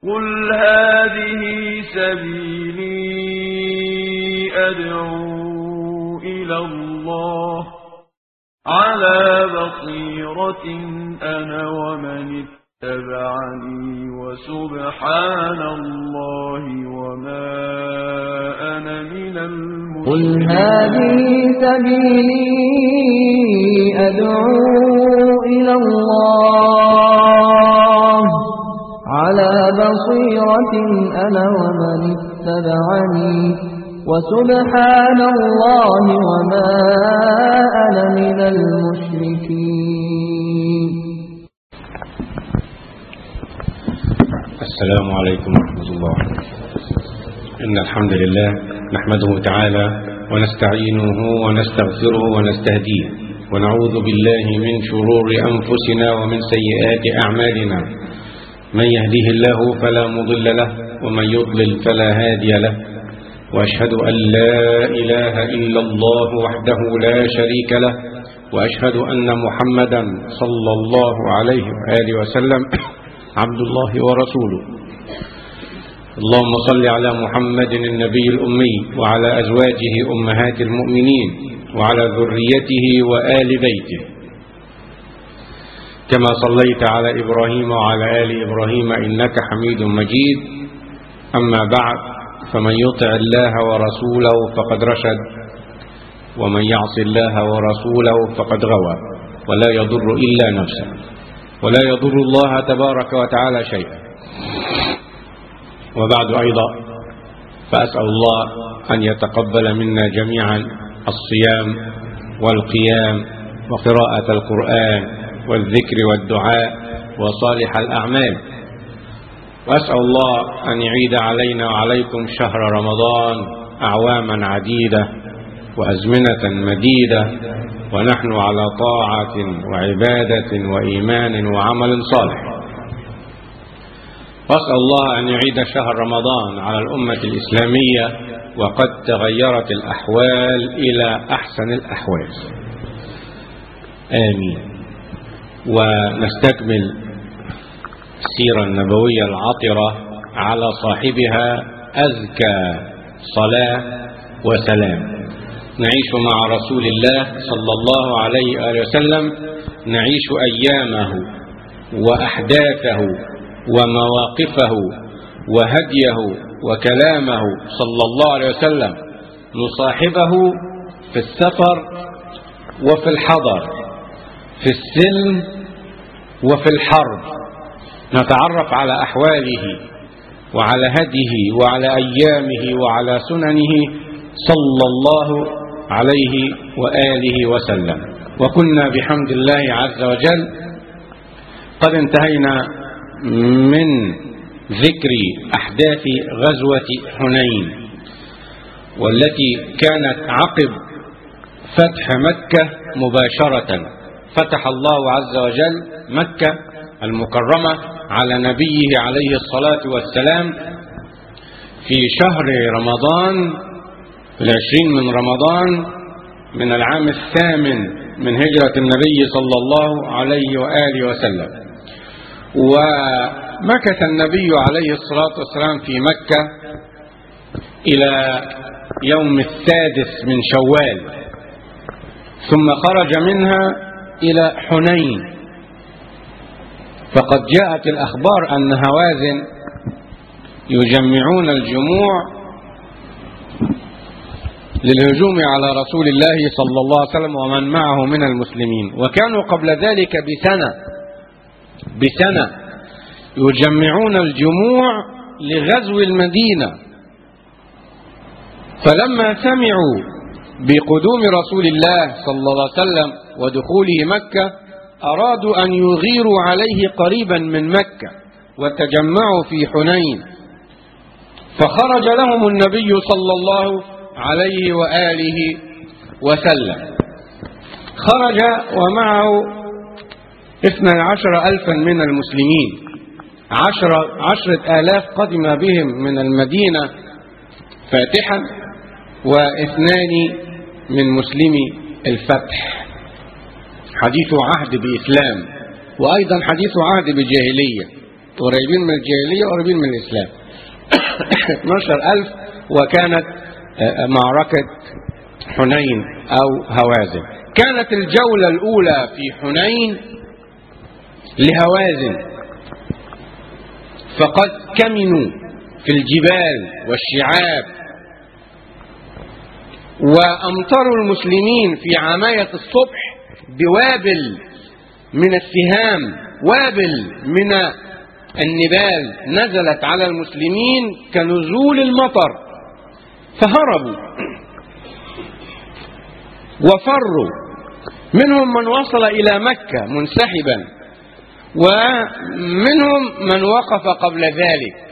قل هذه سبيلي أدعو إلى الله على بصيرة أنا ومن اتبعني وسبحان الله وما أنا من قل المشركين هذه سبيلي أدعو إلى الله على بصيرة أنا ومن اتبعني وسبحان الله وما أنا من المشركين السلام عليكم ورحمة الله إن الحمد لله نحمده تعالى ونستعينه ونستغفره ونستهديه ونعوذ بالله من شرور أنفسنا ومن سيئات أعمالنا من يهده الله فلا مضل له ومن يضلل فلا هادي له وأشهد أن لا إله إلا الله وحده لا شريك له وأشهد أن محمدا صلى الله عليه وآله وسلم عبد الله ورسوله اللهم صل على محمد النبي الأمي وعلى أزواجه أمهات المؤمنين وعلى ذريته وآل بيته كما صليت على إبراهيم وعلى آل إبراهيم إنك حميد مجيد أما بعد فمن يطع الله ورسوله فقد رشد ومن يعص الله ورسوله فقد غوى ولا يضر إلا نفسه ولا يضر الله تبارك وتعالى شيئا وبعد أيضا فأسأل الله أن يتقبل منا جميعا الصيام والقيام وقراءة القرآن والذكر والدعاء وصالح الأعمال وأسأل الله أن يعيد علينا وعليكم شهر رمضان أعواما عديدة وأزمنة مديدة ونحن على طاعة وعبادة وإيمان وعمل صالح وأسأل الله أن يعيد شهر رمضان على الأمة الإسلامية وقد تغيرت الأحوال إلى أحسن الأحوال آمين ونستكمل السيرة النبوية العطرة على صاحبها أزكى صلاة وسلام نعيش مع رسول الله صلى الله عليه وآله وسلم نعيش أيامه وأحداثه ومواقفه وهديه وكلامه صلى الله عليه وسلم نصاحبه في السفر وفي الحضر في السلم وفي الحرب نتعرف على أحواله وعلى هديه وعلى أيامه وعلى سننه صلى الله عليه وآله وسلم وكنا بحمد الله عز وجل قد انتهينا من ذكر أحداث غزوة حنين والتي كانت عقب فتح مكة مباشرة فتح الله عز وجل مكة المكرمة على نبيه عليه الصلاة والسلام في شهر رمضان العشرين من رمضان من العام الثامن من هجرة النبي صلى الله عليه وآله وسلم ومكث النبي عليه الصلاة والسلام في مكة إلى يوم السادس من شوال ثم خرج منها إلى حنين فقد جاءت الأخبار أن هوازن يجمعون الجموع للهجوم على رسول الله صلى الله عليه وسلم ومن معه من المسلمين وكانوا قبل ذلك بسنة بسنة يجمعون الجموع لغزو المدينة فلما سمعوا بقدوم رسول الله صلى الله عليه وسلم ودخوله مكة أرادوا أن يغيروا عليه قريبا من مكة وتجمعوا في حنين فخرج لهم النبي صلى الله عليه وآله وسلم خرج ومعه اثنى عشر ألفا من المسلمين عشرة, عشرة آلاف قدم بهم من المدينة فاتحا واثنان من مسلمي الفتح حديث عهد بإسلام وأيضا حديث عهد بجاهلية قريبين من الجاهلية وقريبين من الإسلام 12000 وكانت آه، معركة حنين أو هوازن كانت الجولة الأولى في حنين لهوازن فقد كمنوا في الجبال والشعاب وأمطروا المسلمين في عماية الصبح بوابل من السهام وابل من النبال نزلت على المسلمين كنزول المطر فهربوا وفروا منهم من وصل إلى مكة منسحبا ومنهم من وقف قبل ذلك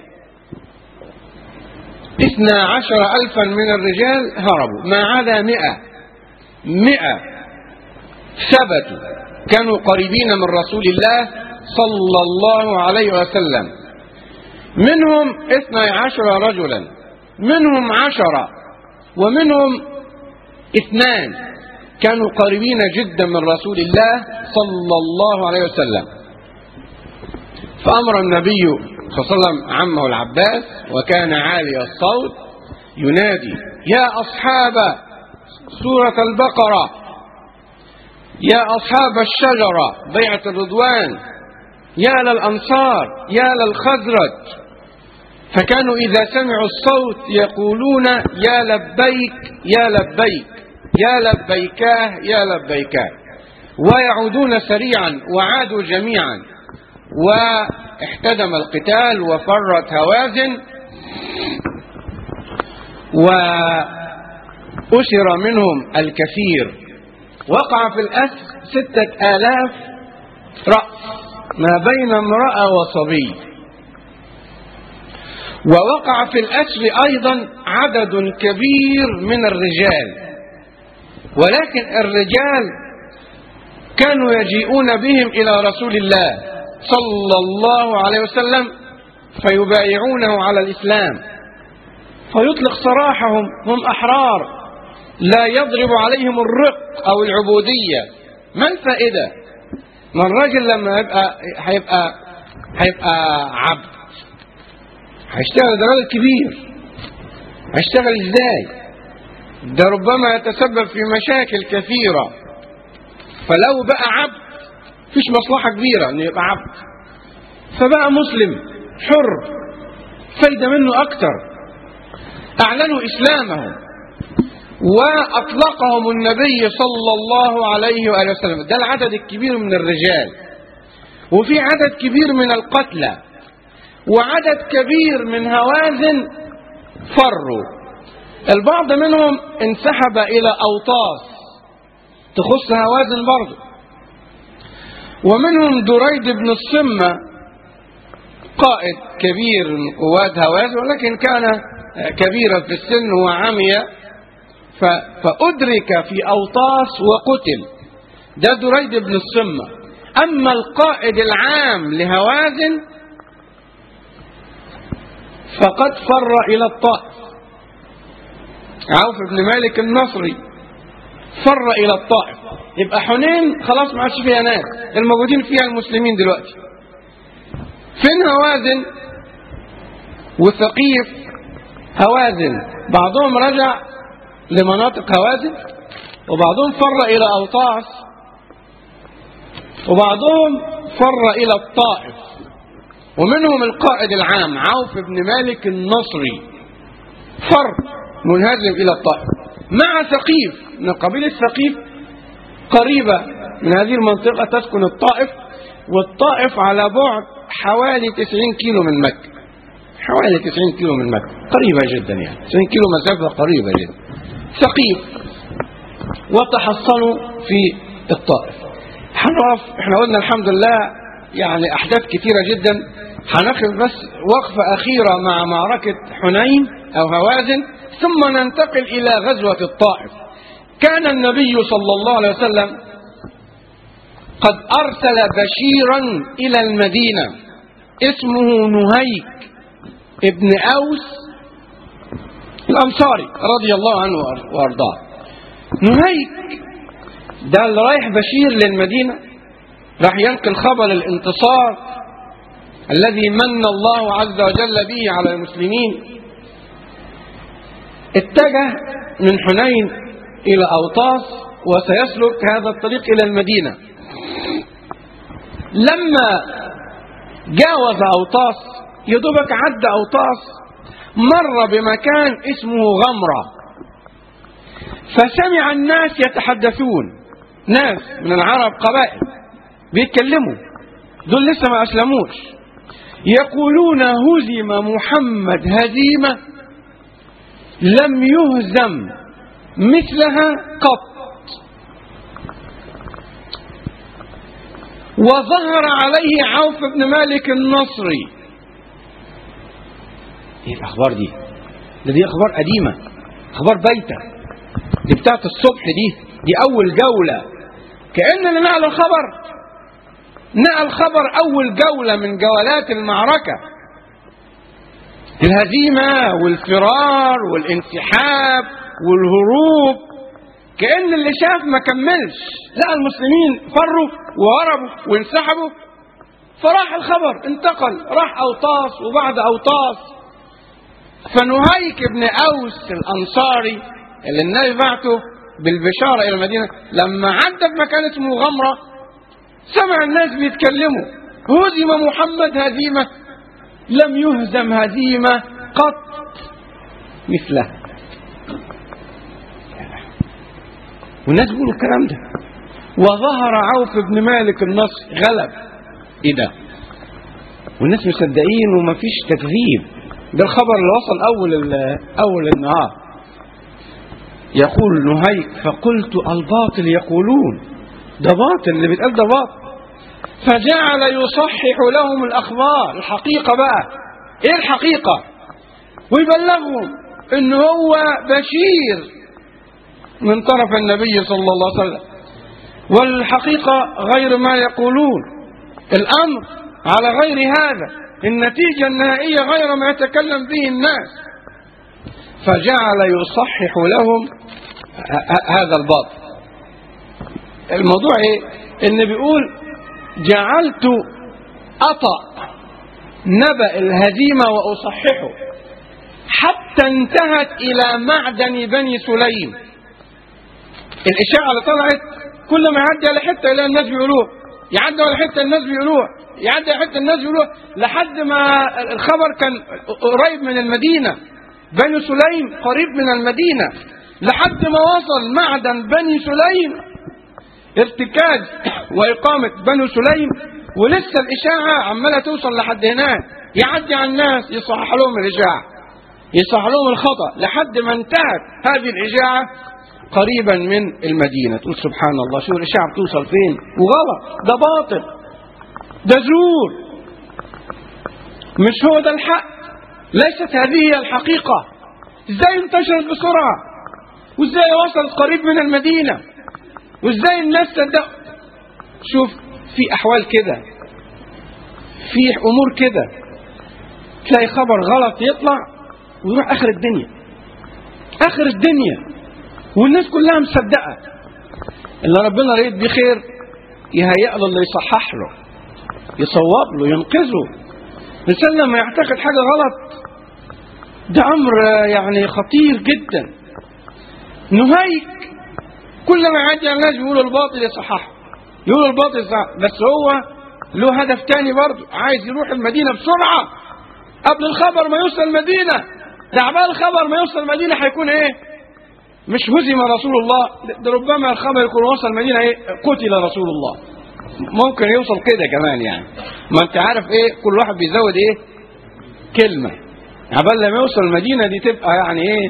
اثنا عشر ألفا من الرجال هربوا ما عدا مئة مئة ثبتوا كانوا قريبين من رسول الله صلى الله عليه وسلم منهم اثنى عشر رجلا منهم عشرة ومنهم اثنان كانوا قريبين جدا من رسول الله صلى الله عليه وسلم فأمر النبي صلى الله عليه وسلم عمه العباس وكان عالي الصوت ينادي يا أصحاب سورة البقرة يا أصحاب الشجرة بيعة الرضوان يا للأنصار يا للخزرج فكانوا إذا سمعوا الصوت يقولون يا لبيك يا لبيك يا لبيكاه يا لبيكاه ويعودون سريعا وعادوا جميعا واحتدم القتال وفرت هوازن وأسر منهم الكثير وقع في الأسر ستة آلاف رأس ما بين امرأة وصبي ووقع في الأسر أيضا عدد كبير من الرجال ولكن الرجال كانوا يجيئون بهم إلى رسول الله صلى الله عليه وسلم فيبايعونه على الإسلام فيطلق سراحهم هم أحرار لا يضرب عليهم الرق أو العبودية ما الفائدة ما الراجل لما يبقى هيبقى هيبقى عبد هيشتغل ده راجل كبير هيشتغل ازاي ده ربما يتسبب في مشاكل كثيرة فلو بقى عبد فيش مصلحة كبيرة انه يبقى عبد فبقى مسلم حر فايدة منه اكتر اعلنوا اسلامهم واطلقهم النبي صلى الله عليه وآله وسلم ده العدد الكبير من الرجال وفي عدد كبير من القتلى وعدد كبير من هوازن فروا البعض منهم انسحب إلى أوطاس تخص هوازن برضه ومنهم دريد بن الصمة قائد كبير من قوات هوازن ولكن كان كبيرا في السن وعمي فأدرك في أوطاس وقتل ده دريد بن الصمة أما القائد العام لهوازن فقد فر إلى الطائف عوف بن مالك النصري فر إلى الطائف يبقى حنين خلاص ما عادش فيها ناس الموجودين فيها المسلمين دلوقتي فين هوازن وثقيف هوازن بعضهم رجع لمناطق هوازن وبعضهم فر إلى أوطاس وبعضهم فر إلى الطائف ومنهم القائد العام عوف بن مالك النصري فر منهزم إلى الطائف مع ثقيف من قبيلة ثقيف قريبة من هذه المنطقة تسكن الطائف والطائف على بعد حوالي 90 كيلو من مكة حوالي 90 كيلو من مكة قريبة جدا يعني 90 كيلو مسافة قريبة جدا ثقيف وتحصنوا في الطائف هنقف احنا قلنا الحمد لله يعني احداث كثيرة جدا هنقف بس وقفة اخيرة مع معركة حنين او هوازن ثم ننتقل الى غزوة الطائف كان النبي صلى الله عليه وسلم قد ارسل بشيرا الى المدينة اسمه نهيك ابن اوس الانصاري رضي الله عنه وارضاه نهيك ده اللي رايح بشير للمدينة راح ينقل خبر الانتصار الذي من الله عز وجل به على المسلمين اتجه من حنين إلى أوطاس وسيسلك هذا الطريق إلى المدينة لما جاوز أوطاس يدوبك عدى أوطاس مر بمكان اسمه غمرة فسمع الناس يتحدثون ناس من العرب قبائل بيتكلموا دول لسه ما أسلموش يقولون هزم محمد هزيمة لم يهزم مثلها قط وظهر عليه عوف بن مالك النصري ايه الاخبار دي ده دي اخبار قديمه اخبار بايته دي بتاعت الصبح دي دي اول جوله كان اللي نقل الخبر نقل خبر اول جوله من جولات المعركه الهزيمه والفرار والانسحاب والهروب كأن اللي شاف ما كملش لقى المسلمين فروا وهربوا وانسحبوا فراح الخبر انتقل راح أوطاس وبعد أوطاس فنهيك بن أوس الأنصاري اللي النبي بعته بالبشارة إلى المدينة لما عدى في مكان اسمه غمرة سمع الناس بيتكلموا هزم محمد هزيمة لم يهزم هزيمة قط مثلها والناس بيقولوا الكلام ده وظهر عوف بن مالك النصر غلب ايه ده والناس مصدقين ومفيش تكذيب ده الخبر اللي وصل اول اول النهار يقول نهيك فقلت الباطل يقولون ده باطل اللي بيتقال ده باطل فجعل يصحح لهم الاخبار الحقيقه بقى ايه الحقيقه ويبلغهم ان هو بشير من طرف النبي صلى الله عليه وسلم والحقيقة غير ما يقولون الأمر على غير هذا النتيجة النهائية غير ما يتكلم به الناس فجعل يصحح لهم هذا الباطل الموضوع ايه ان بيقول جعلت أطأ نبأ الهزيمة وأصححه حتى انتهت إلى معدن بني سليم الإشاعة اللي طلعت كل ما يعدي على حتة يلاقي الناس بيقولوها يعدي على حتة الناس بيقولوها يعدي على حتة الناس بيقولوها لحد ما الخبر كان قريب من المدينة بني سليم قريب من المدينة لحد ما وصل معدن بني سليم ارتكاز وإقامة بني سليم ولسه الإشاعة عمالة توصل لحد هناك يعدي على الناس يصحح لهم الإشاعة يصحح لهم الخطأ لحد ما انتهت هذه الإشاعة قريبا من المدينة تقول سبحان الله شو الإشاعة بتوصل فين وغلط ده باطل ده زور مش هو ده الحق ليست هذه هي الحقيقة ازاي انتشرت بسرعة وازاي وصلت قريب من المدينة وازاي الناس صدق شوف في أحوال كده في أمور كده تلاقي خبر غلط يطلع ويروح آخر الدنيا آخر الدنيا والناس كلها مصدقه اللي ربنا ريد بيه خير يهيئ له اللي يصحح له يصوب له ينقذه الانسان لما يعتقد حاجه غلط ده امر يعني خطير جدا نهيك كل ما يعدي على الناس بيقولوا الباطل يصححه يقولوا الباطل يصحح بس هو له هدف تاني برضه عايز يروح المدينه بسرعه قبل الخبر ما يوصل المدينه ده عبال الخبر ما يوصل المدينه هيكون ايه مش هزم رسول الله ده ربما الخبر يكون وصل المدينة ايه قتل رسول الله ممكن يوصل كده كمان يعني ما انت عارف ايه كل واحد بيزود ايه كلمة عبال لما يوصل المدينة دي تبقى يعني ايه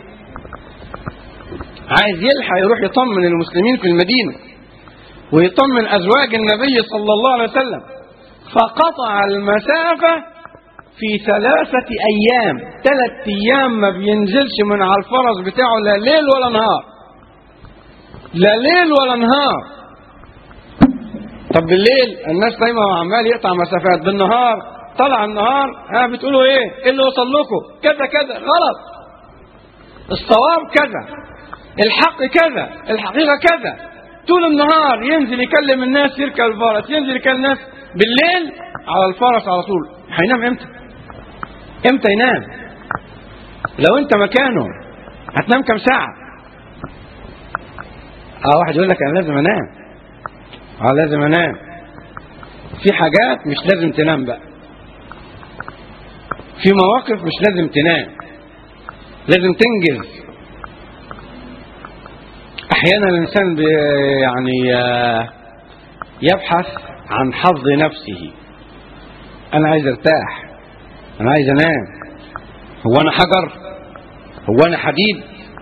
عايز يلحق يروح يطمن المسلمين في المدينة ويطمن أزواج النبي صلى الله عليه وسلم فقطع المسافة في ثلاثة أيام ثلاث أيام ما بينزلش من على الفرس بتاعه لا ليل ولا نهار لا ليل ولا نهار طب بالليل الناس دايما عمال يقطع مسافات بالنهار طلع النهار ها بتقولوا ايه ايه اللي وصل لكم كذا كذا غلط الصواب كذا الحق كذا الحقيقة كذا طول النهار ينزل يكلم الناس يركب الفرس ينزل يكلم الناس بالليل على الفرس على طول هينام امتى امتى ينام لو انت مكانه هتنام كم ساعة اه واحد يقول لك انا لازم انام اه لازم انام في حاجات مش لازم تنام بقى في مواقف مش لازم تنام لازم تنجز احيانا الانسان بي يعني آه، يبحث عن حظ نفسه انا عايز ارتاح انا عايز انام هو انا حجر هو انا حديد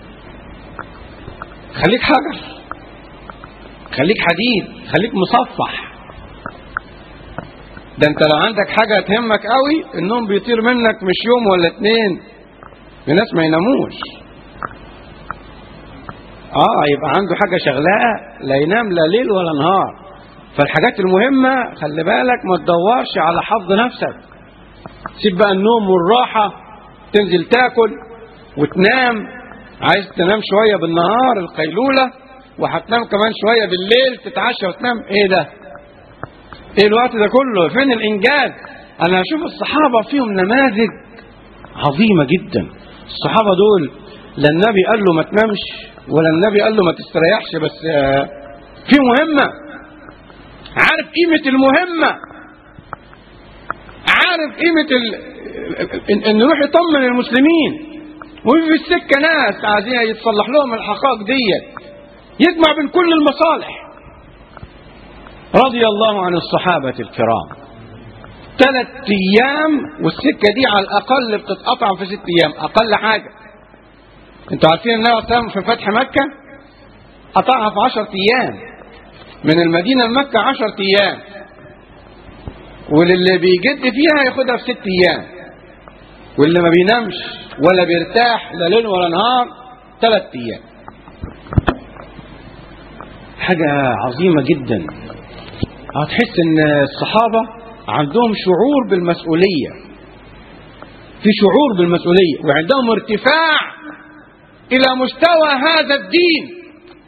خليك حجر خليك حديد خليك مصفح ده انت لو عندك حاجة تهمك قوي النوم بيطير منك مش يوم ولا اتنين في ناس ما يناموش اه يبقى عنده حاجة شغلاه لا ينام لا ليل ولا نهار فالحاجات المهمة خلي بالك ما تدورش على حظ نفسك سيب بقى النوم والراحة تنزل تاكل وتنام عايز تنام شوية بالنهار القيلولة وهتنام كمان شوية بالليل تتعشى وتنام ايه ده ايه الوقت ده كله فين الانجاز انا اشوف الصحابة فيهم نماذج عظيمة جدا الصحابة دول لا النبي قال له ما تنامش ولا النبي قال له ما تستريحش بس آه، في مهمة عارف قيمة المهمة عارف قيمة ال... إن- ان يروح يطمن المسلمين وفي السكة ناس عايزين يتصلح لهم الحقائق ديت يجمع بين كل المصالح رضي الله عن الصحابة الكرام ثلاث ايام والسكة دي على الاقل بتتقطع في ست ايام اقل حاجة انتوا عارفين النبي صلى الله عليه وسلم في فتح مكة قطعها في عشرة ايام من المدينة لمكة عشرة ايام واللي بيجد فيها ياخدها في ست ايام واللي ما بينامش ولا بيرتاح لا ليل ولا نهار ثلاث ايام حاجة عظيمة جدا هتحس ان الصحابة عندهم شعور بالمسؤولية في شعور بالمسؤولية وعندهم ارتفاع الى مستوى هذا الدين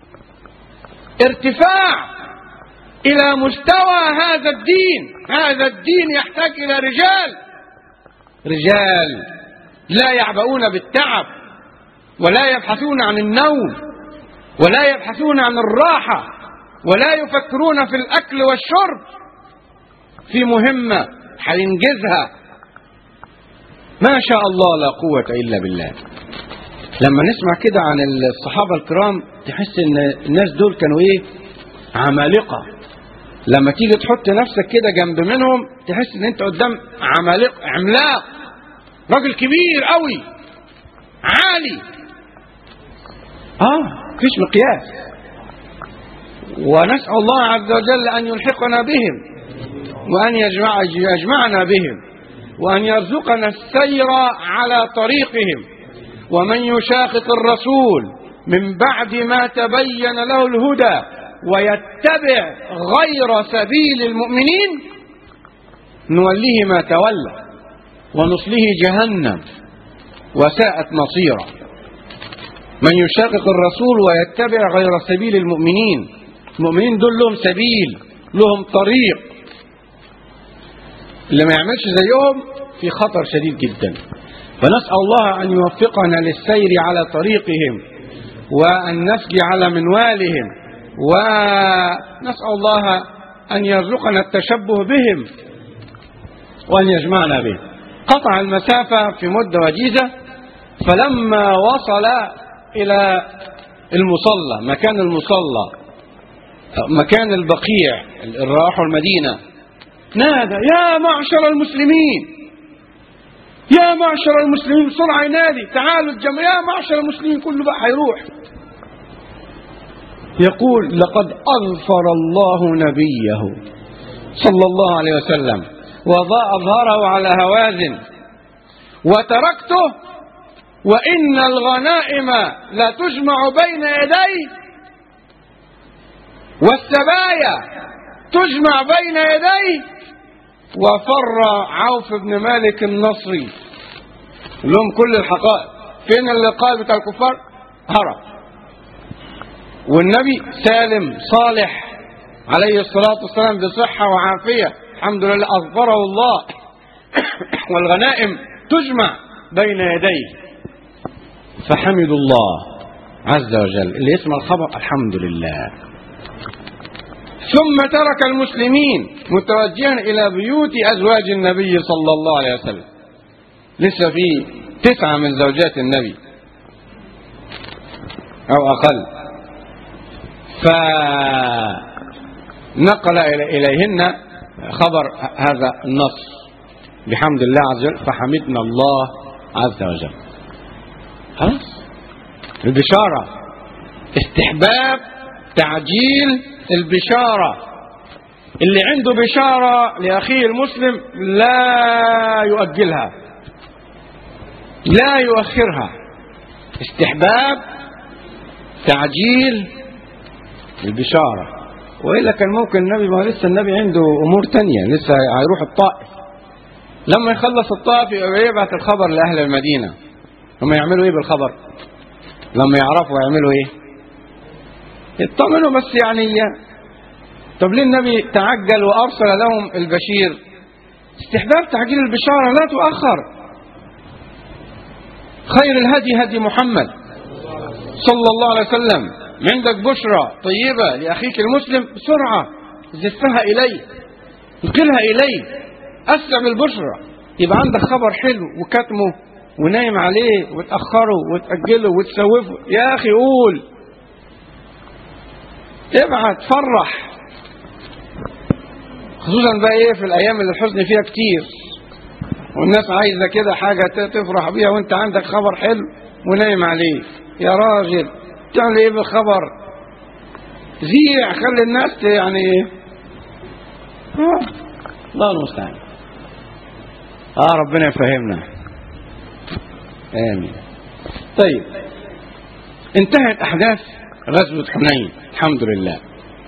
ارتفاع الى مستوى هذا الدين هذا الدين يحتاج الى رجال رجال لا يعبؤون بالتعب ولا يبحثون عن النوم ولا يبحثون عن الراحة ولا يفكرون في الأكل والشرب في مهمة هينجزها ما شاء الله لا قوة إلا بالله لما نسمع كده عن الصحابة الكرام تحس ان الناس دول كانوا ايه عمالقة لما تيجي تحط نفسك كده جنب منهم تحس ان انت قدام عمالق عملاق راجل كبير قوي عالي اه مفيش مقياس ونسأل الله عز وجل أن يلحقنا بهم وأن يجمع يجمعنا بهم وأن يرزقنا السير على طريقهم ومن يشاقق الرسول من بعد ما تبين له الهدى ويتبع غير سبيل المؤمنين نوليه ما تولى ونصله جهنم وساءت مصيرا من يشاقق الرسول ويتبع غير سبيل المؤمنين المؤمنين دول لهم سبيل لهم طريق اللي ما يعملش زيهم في خطر شديد جدا فنسأل الله أن يوفقنا للسير على طريقهم وأن نسجي على منوالهم ونسأل الله أن يرزقنا التشبه بهم وأن يجمعنا بهم قطع المسافة في مدة وجيزة فلما وصل إلى المصلى مكان المصلى مكان البقيع اللي راحوا المدينة نادى يا معشر المسلمين يا معشر المسلمين بسرعة ينادي تعالوا الجمع يا معشر المسلمين كله بقى هيروح يقول لقد أغفر الله نبيه صلى الله عليه وسلم وأظهره على هوازن وتركته وإن الغنائم لا تجمع بين يديه والسبايا تجمع بين يديه وفر عوف بن مالك النصري لهم كل الحقائق فين اللقاء بتاع الكفار هرب والنبي سالم صالح عليه الصلاة والسلام بصحة وعافية الحمد لله أظفره الله والغنائم تجمع بين يديه فحمدوا الله عز وجل اللي يسمع الخبر الحمد لله ثم ترك المسلمين متوجها إلى بيوت أزواج النبي صلى الله عليه وسلم لسه في تسعة من زوجات النبي أو أقل فنقل إليهن خبر هذا النص بحمد الله عز وجل فحمدنا الله عز وجل خلاص البشارة استحباب تعجيل البشارة اللي عنده بشارة لأخيه المسلم لا يؤجلها لا يؤخرها استحباب تعجيل البشارة وإلا كان ممكن النبي ما لسه النبي عنده أمور تانية لسه هيروح الطائف لما يخلص الطائف يبعث الخبر لأهل المدينة هم يعملوا إيه بالخبر لما يعرفوا يعملوا إيه يطمنوا بس يعني طب ليه النبي تعجل وأرسل لهم البشير استحباب تعجيل البشارة لا تؤخر خير الهدي هدي محمد صلى الله عليه وسلم عندك بشرى طيبة لأخيك المسلم بسرعة زفها إليه انقلها إليه أسرع بالبشرى يبقى عندك خبر حلو وكتمه ونايم عليه وتأخره وتأجله وتسوفه يا أخي قول ابعت فرح خصوصا بقى ايه في الايام اللي الحزن فيها كتير والناس عايزه كده حاجه تفرح بيها وانت عندك خبر حلو ونايم عليه يا راجل تعمل ايه بالخبر زيع خلي الناس يعني آه. الله المستعان اه ربنا يفهمنا امين طيب انتهت احداث غزوه حنين الحمد لله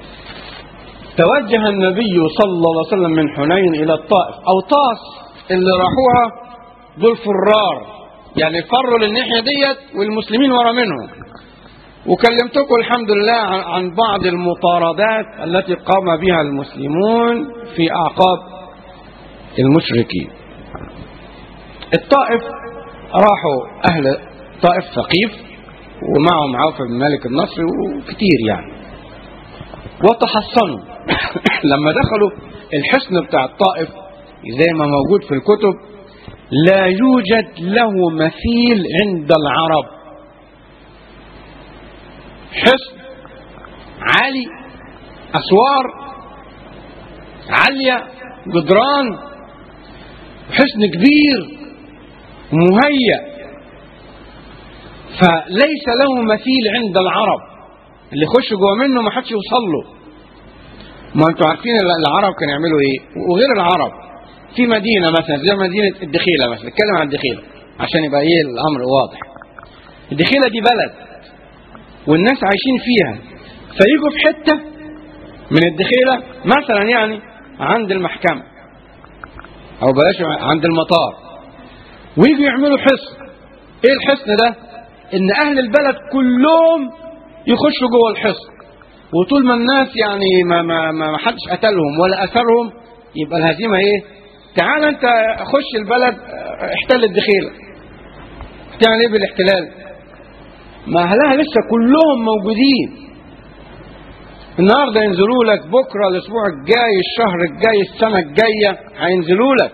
توجه النبي صلى الله عليه وسلم من حنين الى الطائف او طاس اللي راحوها دول فرار يعني فروا للناحيه ديت والمسلمين ورا منهم وكلمتكم الحمد لله عن بعض المطاردات التي قام بها المسلمون في اعقاب المشركين الطائف راحوا اهل طائف ثقيف ومعهم عوف بن مالك النصري وكتير يعني وتحصنوا لما دخلوا الحصن بتاع الطائف زي ما موجود في الكتب لا يوجد له مثيل عند العرب حصن عالي اسوار عاليه جدران حصن كبير مهيأ فليس له مثيل عند العرب اللي يخش جوه منه ما حدش يوصل له ما انتوا عارفين العرب كانوا يعملوا ايه وغير العرب في مدينة مثلا زي مدينة الدخيلة مثلا نتكلم عن الدخيلة عشان يبقى ايه الامر واضح الدخيلة دي بلد والناس عايشين فيها فيجوا في حتة من الدخيلة مثلا يعني عند المحكمة او بلاش عند المطار ويجوا يعملوا حصن ايه الحصن ده ان اهل البلد كلهم يخشوا جوه الحصن وطول ما الناس يعني ما ما ما حدش قتلهم ولا اثرهم يبقى الهزيمه ايه تعال انت خش البلد احتل الدخيله تعمل ايه بالاحتلال ما اهلها لسه كلهم موجودين النهارده ينزلوا لك بكره الاسبوع الجاي الشهر الجاي السنه الجايه هينزلوا لك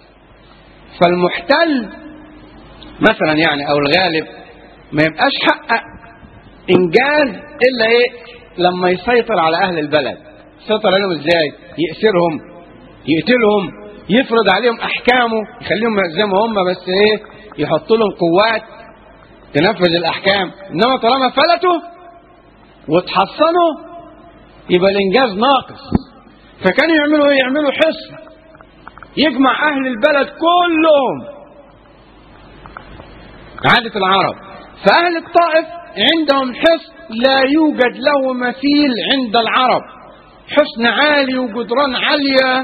فالمحتل مثلا يعني او الغالب ما يبقاش حقق انجاز الا ايه لما يسيطر على اهل البلد يسيطر عليهم ازاي يأسرهم يقتلهم يفرض عليهم احكامه يخليهم زي ما هم بس ايه يحط لهم قوات تنفذ الاحكام انما طالما فلتوا وتحصنوا يبقى الانجاز ناقص فكانوا يعملوا ايه يعملوا حصن يجمع اهل البلد كلهم عادة العرب فأهل الطائف عندهم حصن لا يوجد له مثيل عند العرب حصن عالي وجدران عالية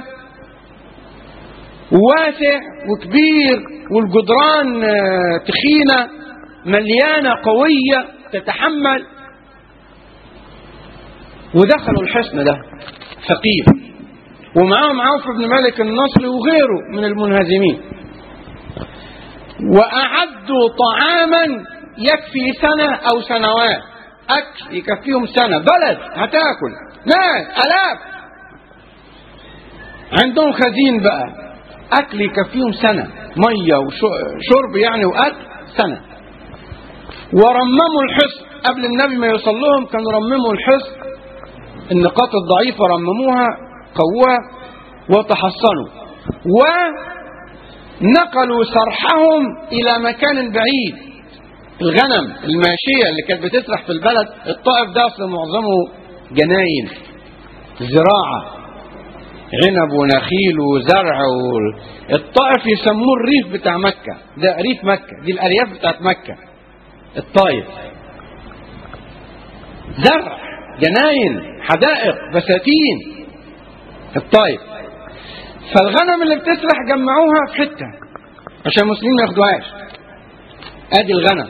واسع وكبير والجدران تخينة مليانة قوية تتحمل ودخلوا الحصن ده ثقيف ومعاهم عوف بن مالك النصري وغيره من المنهزمين وأعدوا طعاما يكفي سنة أو سنوات أكل يكفيهم سنة بلد هتاكل ناس ألاف عندهم خزين بقى أكل يكفيهم سنة مية وشرب يعني وأكل سنة ورمموا الحصن قبل النبي ما يوصل لهم كانوا رمموا الحصن النقاط الضعيفة رمموها قووها وتحصنوا ونقلوا سرحهم إلى مكان بعيد الغنم الماشية اللي كانت بتسرح في البلد الطائف ده أصلا معظمه جناين زراعة عنب ونخيل وزرع و... الطائف يسموه الريف بتاع مكة ده ريف مكة دي الأرياف بتاعت مكة الطائف زرع جناين حدائق بساتين الطائف فالغنم اللي بتسرح جمعوها في حتة عشان المسلمين ما ياخدوهاش ادي الغنم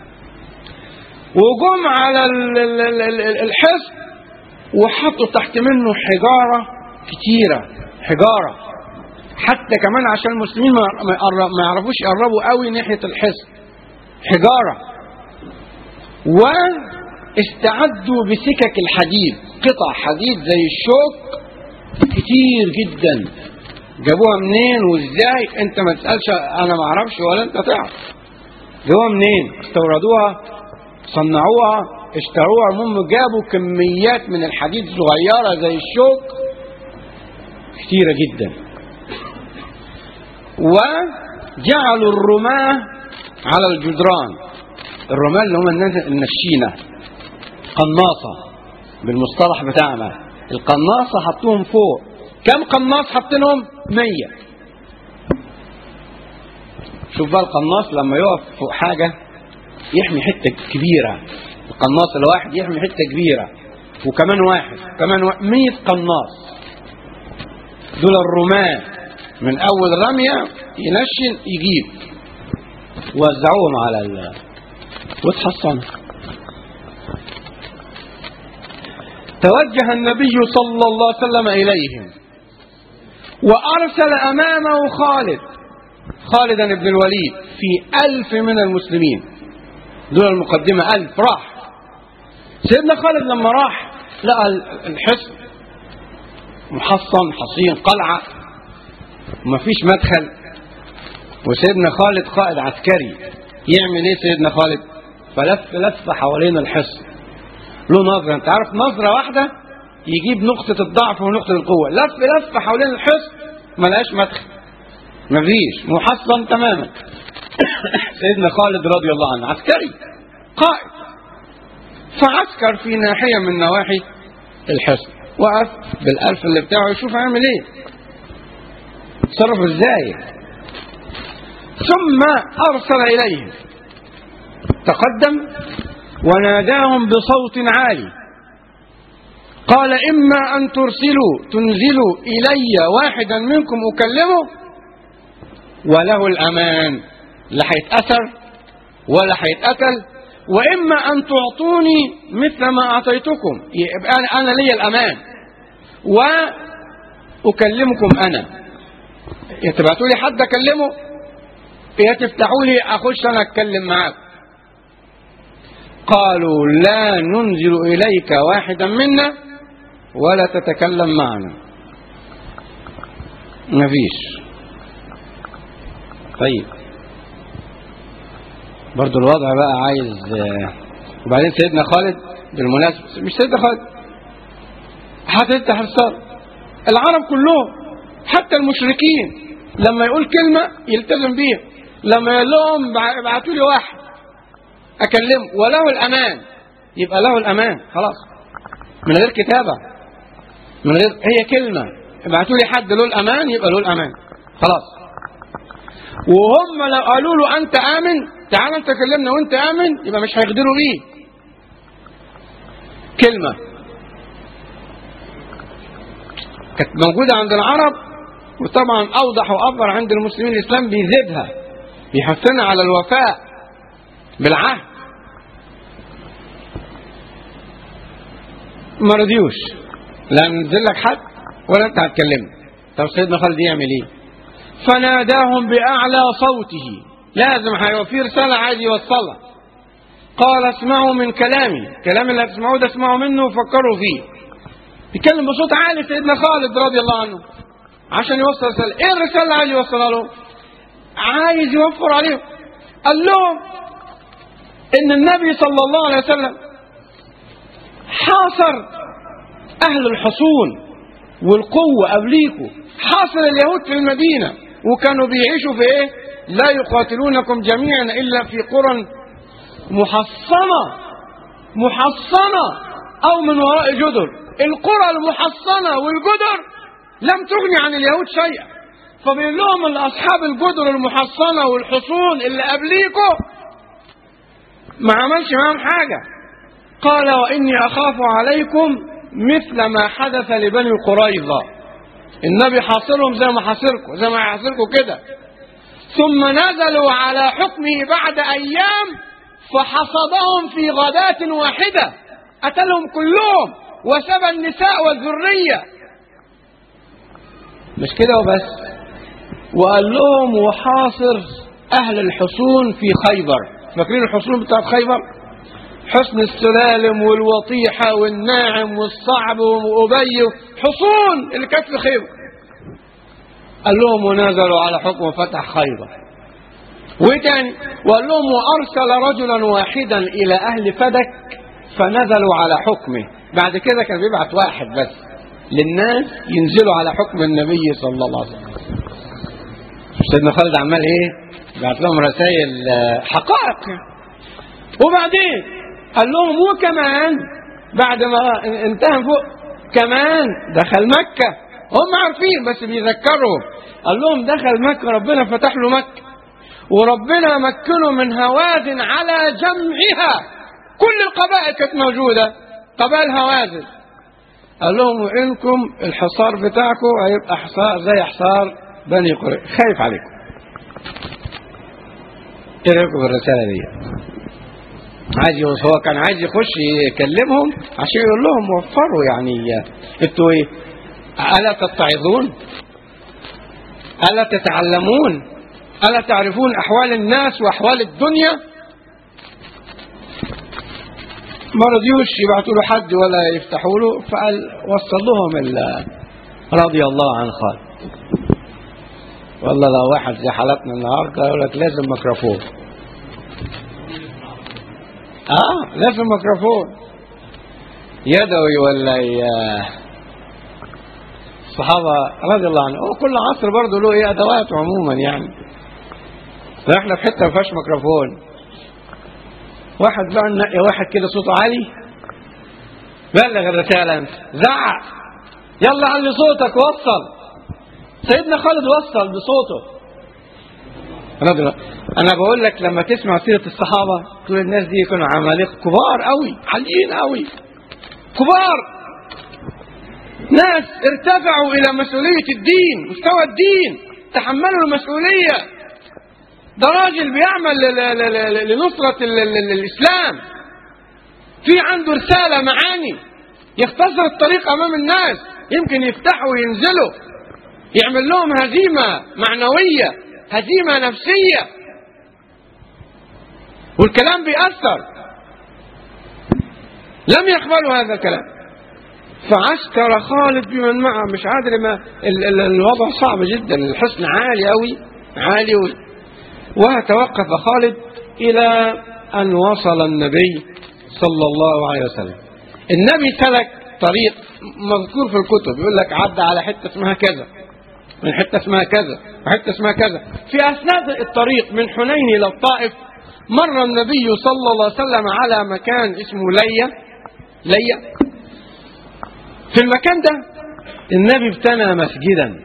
وجم على الحصن وحطوا تحت منه حجارة كتيرة حجارة حتى كمان عشان المسلمين ما يعرفوش يقربوا قوي ناحية الحصن حجارة واستعدوا بسكك الحديد قطع حديد زي الشوك كتير جدا جابوها منين وازاي انت ما تسألش انا ما اعرفش ولا انت تعرف جابوها منين استوردوها صنعوها اشتروها المهم جابوا كميات من الحديد صغيرة زي الشوك كتيرة جدا وجعلوا الرماة على الجدران الرماة اللي هم الناس النشينة قناصة بالمصطلح بتاعنا القناصة حطوهم فوق كم قناص حاطينهم مية شوف بقى القناص لما يقف فوق حاجة يحمي حتة كبيرة القناص الواحد يحمي حتة كبيرة وكمان واحد كمان واحد مية قناص دول الرماة من أول رمية ينشن يجيب وزعوهم على ال وتحصنوا توجه النبي صلى الله عليه وسلم إليهم وأرسل أمامه خالد خالدا بن الوليد في ألف من المسلمين دول المقدمة ألف راح سيدنا خالد لما راح لقى الحصن محصن حصين قلعة ومفيش مدخل وسيدنا خالد قائد عسكري يعمل ايه سيدنا خالد فلف لف حوالين الحصن له نظرة انت عارف نظرة واحدة يجيب نقطة الضعف ونقطة القوة لف لف حوالين الحصن ملقاش مدخل مفيش محصن تماما سيدنا خالد رضي الله عنه عسكري قائد فعسكر في ناحية من نواحي الحصن وقف بالألف اللي بتاعه يشوف هيعمل ايه تصرف ازاي ثم أرسل إليهم تقدم وناداهم بصوت عالي قال إما أن ترسلوا تنزلوا إلي واحدا منكم أكلمه وله الأمان لا هيتأثر ولا هيتقتل وإما أن تعطوني مثل ما أعطيتكم يبقى أنا, أنا لي الأمان وأكلمكم أنا يا تبعتوا لي حد أكلمه يا تفتحوا لي أخش أنا أتكلم معاكم قالوا لا ننزل إليك واحدا منا ولا تتكلم معنا مفيش طيب برضو الوضع بقى عايز وبعدين سيدنا خالد بالمناسبة مش سيدنا خالد هتفتح الصار العرب كلهم حتى المشركين لما يقول كلمة يلتزم بيها لما يقول لهم ابعتوا لي واحد اكلمه وله الامان يبقى له الامان خلاص من غير كتابة من غير هي كلمة ابعتوا لي حد له الامان يبقى له الامان خلاص وهم لو قالوا له انت امن تعال انت كلمنا وانت امن يبقى مش هيقدروا بيه كلمة كانت موجودة عند العرب وطبعا اوضح وافضل عند المسلمين الاسلام بيزيدها بيحثنا على الوفاء بالعهد ما رضيوش لا ننزل لك حد ولا انت هتكلمني طب سيدنا خالد يعمل ايه فناداهم باعلى صوته لازم هيبقى في رساله عايز يوصلها قال اسمعوا من كلامي كلام اللي هتسمعوه ده اسمعوا منه وفكروا فيه بيتكلم بصوت عالي سيدنا خالد رضي الله عنه عشان يوصل رساله ايه الرساله اللي عايز يوصلها له عايز يوفر عليهم قال لهم ان النبي صلى الله عليه وسلم حاصر اهل الحصون والقوة قبليكوا حاصر اليهود في المدينة وكانوا بيعيشوا في ايه لا يقاتلونكم جميعا الا في قرى محصنة محصنة او من وراء جدر القرى المحصنة والجدر لم تغني عن اليهود شيئا فبيقول لهم ان اصحاب الجدر المحصنة والحصون اللي قبليكوا ما عملش معاهم حاجة قال واني اخاف عليكم مثل ما حدث لبني قريظة النبي حاصرهم زي ما حاصركم زي ما يحاصركم كده ثم نزلوا على حكمه بعد أيام فحصدهم في غداة واحدة قتلهم كلهم وسبى النساء والذرية مش كده وبس وقال لهم وحاصر أهل الحصون في خيبر فاكرين الحصون بتاعت خيبر حصن السلالم والوطيحة والناعم والصعب وأبي حصون اللي كانت في خيبر قال لهم ونزلوا على حكم فتح خيبر وتاني وقال لهم وأرسل رجلا واحدا إلى أهل فدك فنزلوا على حكمه بعد كده كان بيبعت واحد بس للناس ينزلوا على حكم النبي صلى الله عليه وسلم سيدنا خالد عمال ايه بعت لهم رسائل حقائق وبعدين قال لهم وكمان بعد ما انتهى فوق كمان دخل مكة هم عارفين بس بيذكرهم قال لهم دخل مكة ربنا فتح له مكة وربنا مكنه من هوازن على جمعها كل القبائل كانت موجودة قبائل هوازن قال لهم وإنكم الحصار بتاعكم هيبقى حصار زي حصار بني قريظة خايف عليكم ايه رايكم بالرسالة دي عايز هو كان عايز يخش يكلمهم عشان يقول لهم وفروا يعني انتوا ايه الا تتعظون الا تتعلمون الا تعرفون احوال الناس واحوال الدنيا ما رضيوش يبعتوا له حد ولا يفتحوا له فقال وصل لهم رضي الله عن خالد والله لو واحد زي حالتنا النهارده يقول لك لازم ميكروفون اه لازم ميكروفون يدوي ولا ي... الصحابة رضي الله عنهم هو كل عصر برضه له ايه ادوات عموما يعني فاحنا في حته ما فيهاش ميكروفون واحد بقى نلاقي واحد كده صوته عالي بلغ الرسالة انت زعق يلا علي صوتك وصل سيدنا خالد وصل بصوته رضي الله انا بقول لك لما تسمع سيره الصحابه تقول الناس دي يكونوا عمالقه كبار قوي عاليين قوي كبار ناس ارتفعوا الى مسؤوليه الدين مستوى الدين تحملوا المسؤوليه ده راجل بيعمل ل- ل- ل- لنصرة ال- ال- ال- الإسلام في عنده رسالة معاني يختصر الطريق أمام الناس يمكن يفتحوا وينزلوا يعمل لهم هزيمة معنوية هزيمة نفسية والكلام بيأثر لم يقبلوا هذا الكلام فعسكر خالد بمن معه مش عادل ما ال- ال- الوضع صعب جدا الحصن عالي قوي عالي و- وتوقف خالد إلى أن وصل النبي صلى الله عليه وسلم النبي سلك طريق مذكور في الكتب يقول لك عدى على حتة اسمها كذا من حتة اسمها كذا وحتة اسمها كذا في أثناء الطريق من حنين إلى الطائف مر النبي صلى الله عليه وسلم على مكان اسمه ليا ليا في المكان ده النبي ابتنى مسجدا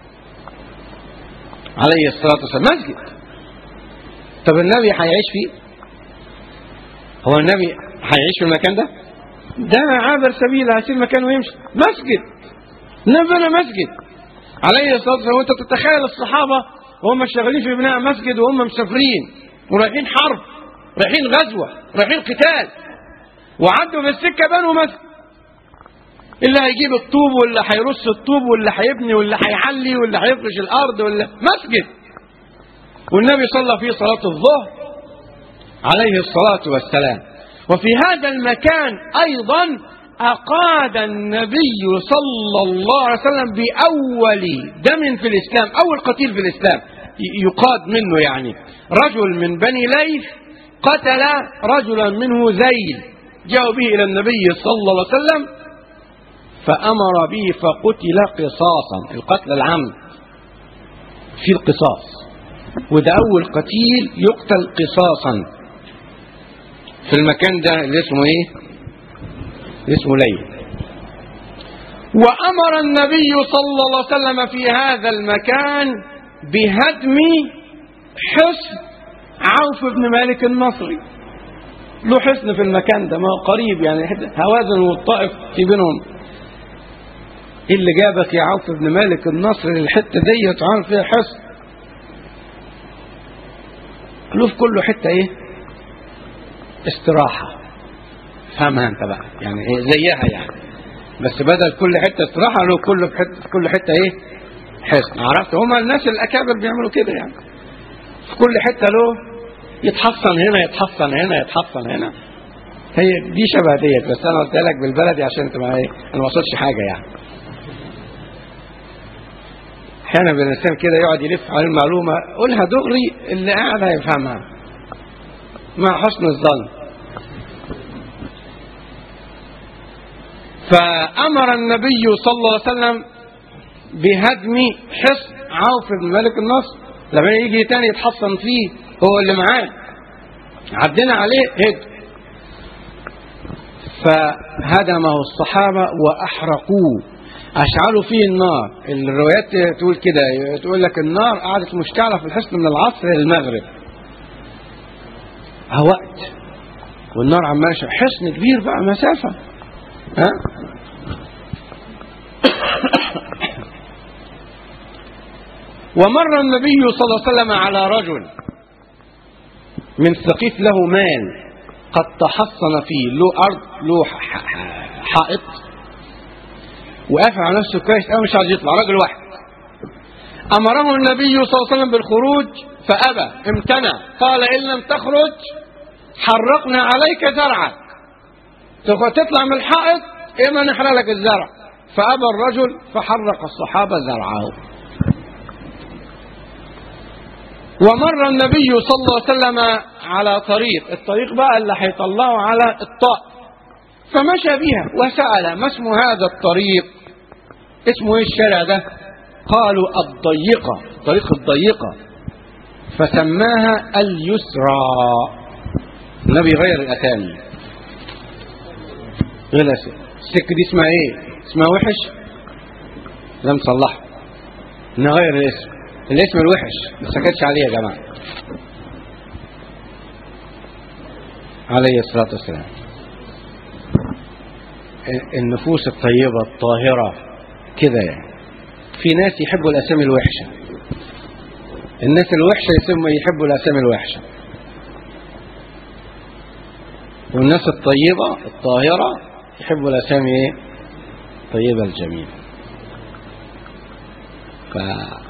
عليه الصلاة والسلام مسجد طب النبي هيعيش فيه هو النبي هيعيش في المكان ده ده عابر سبيل هيسيب مكانه ويمشي مسجد النبي بنى مسجد عليه الصلاة والسلام وانت تتخيل الصحابة وهم شغالين في بناء مسجد وهم مسافرين ورايحين حرب رايحين غزوة رايحين قتال وعدوا بالسكة بنوا مسجد اللي هيجيب الطوب واللي هيرص الطوب واللي هيبني واللي هيعلي واللي هيفرش الارض واللي مسجد والنبي صلى فيه صلاه الظهر عليه الصلاه والسلام وفي هذا المكان ايضا اقاد النبي صلى الله عليه وسلم باول دم في الاسلام اول قتيل في الاسلام يقاد منه يعني رجل من بني ليث قتل رجلا منه زيل جاءوا به الى النبي صلى الله عليه وسلم فأمر به فقتل قصاصا القتل العمد في القصاص وده أول قتيل يقتل قصاصا في المكان ده اللي اسمه ايه اللي اسمه ليل وأمر النبي صلى الله عليه وسلم في هذا المكان بهدم حصن عوف بن مالك النصري له حصن في المكان ده ما هو قريب يعني هوازن والطائف في بينهم ايه اللي جابك يا عوف بن مالك النصر للحته ديت وعامل فيها حصن له في كله حته ايه استراحه فهمها انت بقى يعني ايه زيها يعني بس بدل كل حته استراحه له كل في حته في كل حته ايه حصن عرفت هما الناس الاكابر بيعملوا كده يعني في كل حته له يتحصن هنا يتحصن هنا يتحصن هنا هي دي شبه ديت بس انا قلت لك بالبلدي عشان تبقى ايه انا ما وصلش حاجه يعني احيانا الانسان كده يقعد يلف على المعلومه قولها دغري اللي قاعد هيفهمها مع حسن الظن فامر النبي صلى الله عليه وسلم بهدم حصن عوف بن مالك النصر لما يجي تاني يتحصن فيه هو اللي معاه عدينا عليه هد فهدمه الصحابه واحرقوه أشعلوا فيه النار الروايات تقول كده تقول لك النار قعدت مشتعلة في الحصن من العصر للمغرب وقت والنار عمالة حصن كبير بقى مسافة ها ومر النبي صلى الله عليه وسلم على رجل من ثقيف له مال قد تحصن فيه له أرض له حائط وقافل على نفسه كويس قوي مش عايز يطلع راجل واحد امره النبي صلى الله عليه وسلم بالخروج فابى امتنع قال ان لم تخرج حرقنا عليك زرعك تطلع من الحائط اما نحرق لك الزرع فابى الرجل فحرق الصحابه زرعه ومر النبي صلى الله عليه وسلم على طريق الطريق بقى اللي هيطلعه على الطائف فمشى بها وسأل ما اسم هذا الطريق اسمه ايه الشارع ده قالوا الضيقة طريق الضيقة فسماها اليسرى النبي غير الأسامي غير الأسامي السكة دي اسمها ايه اسمها وحش لم تصلحه نغير الاسم الاسم الوحش ما سكتش عليه يا جماعة عليه الصلاة والسلام النفوس الطيبة الطاهرة كده يعني في ناس يحبوا الأسامي الوحشة الناس الوحشة يسموا يحبوا الأسامي الوحشة والناس الطيبة الطاهرة يحبوا الأسامي ايه الطيبة الجميلة ف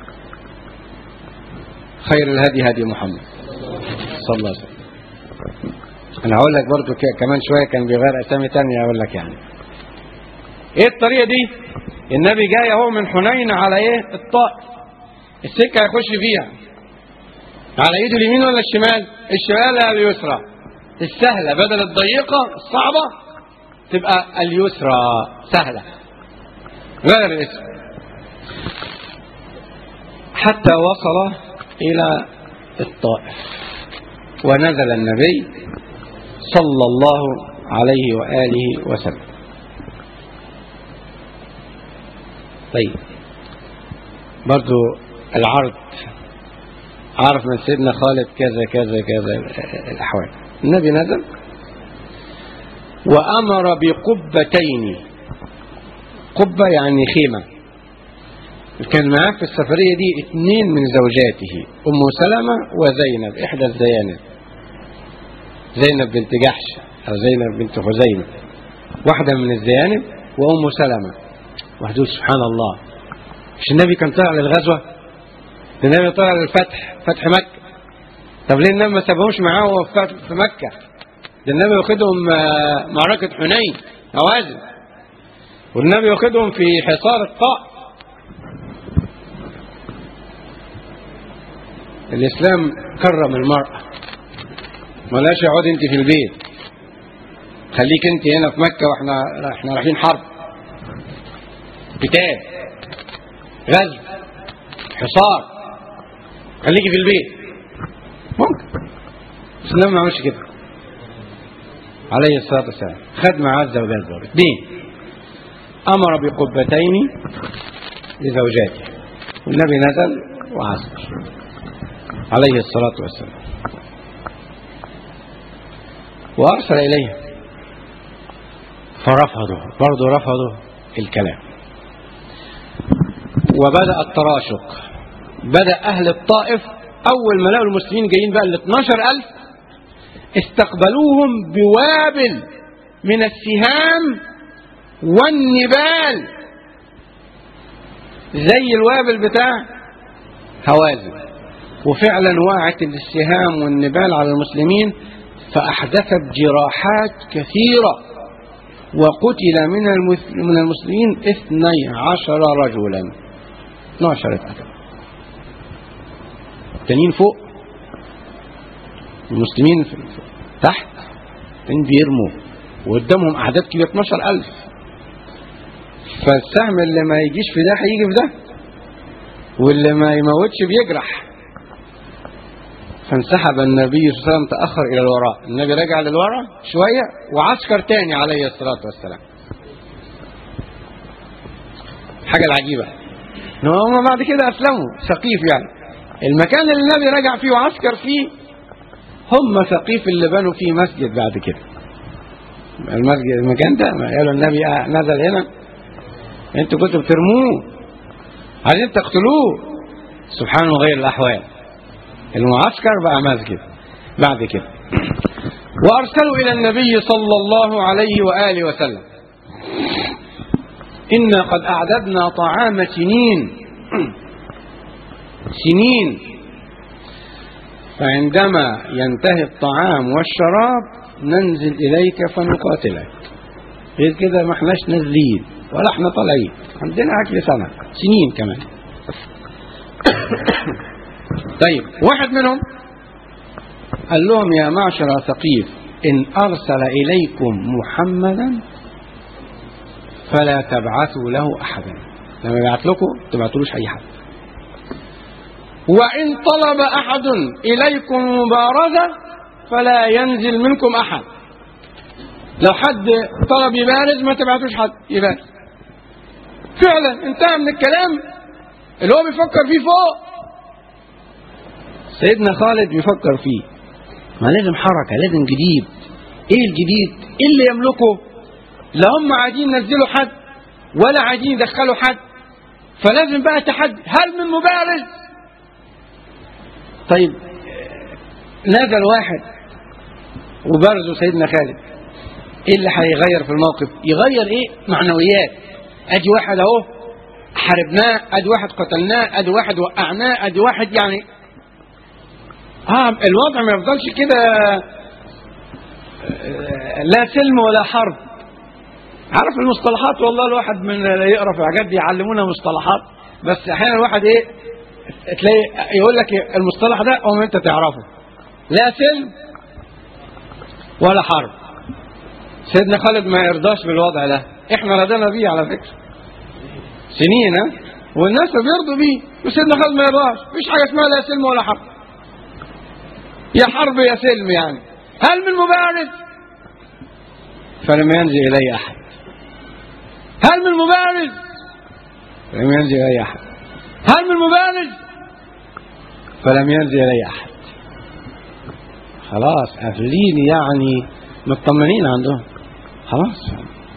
خير الهدي هدي محمد صلى الله عليه وسلم انا هقول لك برضو كمان شوية كان بيغير اسامي تانية اقول لك يعني ايه الطريقة دي النبي جاي اهو من حنين على ايه الطائف السكة هيخش فيها على ايده اليمين ولا الشمال الشمال على اليسرى السهلة بدل الضيقة الصعبة تبقى اليسرى سهلة غير الاسم حتى وصل إلى الطائف ونزل النبي صلى الله عليه وآله وسلم طيب برضو العرض عرف من سيدنا خالد كذا كذا كذا الأحوال النبي نزل وأمر بقبتين قبة يعني خيمة كان معاه في السفرية دي اثنين من زوجاته أم سلمة وزينب إحدى الزيانب زينب بنت جحش أو زينب بنت خزيمة واحدة من الزيانب وأم سلمة وهدول سبحان الله مش النبي كان طلع للغزوة ده النبي طلع للفتح فتح مكة طب ليه النبي ما سابهمش معاه وهو في فتح- في مكة ده النبي واخدهم آه، معركة حنين هوازن والنبي واخدهم في حصار الطاء الإسلام كرم المرأة ما لاش اقعد انت في البيت خليك انت هنا في مكة واحنا احنا رايحين حرب قتال غزو حصار خليكي في البيت ممكن الإسلام ما عملش كده عليه الصلاة والسلام خد معاه الزوجات دول اثنين أمر بقبتين لزوجاته والنبي نزل وعسكر عليه الصلاة والسلام وأرسل إليه فرفضوا برضه رفضوا الكلام وبدأ التراشق بدأ أهل الطائف أول ما لقوا المسلمين جايين بقى ال 12000 استقبلوهم بوابل من السهام والنبال زي الوابل بتاع هوازن وفعلا وقعت السهام والنبال على المسلمين فأحدثت جراحات كثيرة وقتل من المس- من المسلمين اثني عشر رجلا 12 اتقتل التانيين فوق المسلمين في في- تحت التانيين بيرموا وقدامهم أعداد كبيرة 12000 فالسهم اللي ما يجيش في ده هيجي في ده واللي ما يموتش بيجرح فانسحب النبي صلى الله عليه وسلم تأخر إلى الوراء النبي رجع للوراء شوية وعسكر تاني عليه الصلاة والسلام حاجة العجيبة إن هم بعد كده أسلموا ثقيف يعني المكان اللي النبي رجع فيه وعسكر فيه هم ثقيف اللي بنوا فيه مسجد بعد كده المسجد المكان ده ما قالوا النبي آه نزل هنا انتوا كنتوا بترموه عايزين تقتلوه سبحان غير الأحوال المعسكر بقى مسجد بعد كده وأرسلوا إلى النبي صلى الله عليه وآله وسلم إنا قد أعددنا طعام سنين سنين فعندما ينتهي الطعام والشراب ننزل إليك فنقاتلك غير كده ما احناش نازلين ولا احنا طالعين عندنا أكل سنة سنين كمان طيب واحد منهم قال لهم يا معشر ثقيف إن أرسل إليكم محمدا فلا تبعثوا له أحدا لما يبعث لكم تبعتولوش أي حد وإن طلب أحد إليكم مبارزة فلا ينزل منكم أحد لو حد طلب يبارز ما تبعتوش حد يبارز فعلا انتهى من الكلام اللي هو بيفكر فيه فوق سيدنا خالد بيفكر فيه ما لازم حركة لازم جديد ايه الجديد ايه اللي يملكه لا هم عايزين ينزلوا حد ولا عايزين يدخلوا حد فلازم بقى تحدي هل من مبارز طيب نزل واحد وبرزه سيدنا خالد ايه اللي هيغير في الموقف يغير ايه معنويات ادي واحد اهو حاربناه ادي واحد قتلناه ادي واحد وقعناه ادي واحد يعني اه الوضع ما يفضلش كده آه، لا سلم ولا حرب عارف المصطلحات والله الواحد من اللي يقرا في الحاجات دي يعلمونا مصطلحات بس احيانا الواحد ايه تلاقي يقول لك المصطلح ده قوم انت تعرفه لا سلم ولا حرب سيدنا خالد ما يرضاش بالوضع ده احنا رضينا بيه على فكره سنين ها والناس بيرضوا بيه وسيدنا خالد ما يرضاش مفيش حاجه اسمها لا سلم ولا حرب يا حرب يا سلم يعني هل من مبارز فلم ينزل الي احد هل من مبارز فلم ينزل الي احد هل من مبارز فلم ينزل الي احد خلاص قافلين يعني مطمنين عندهم خلاص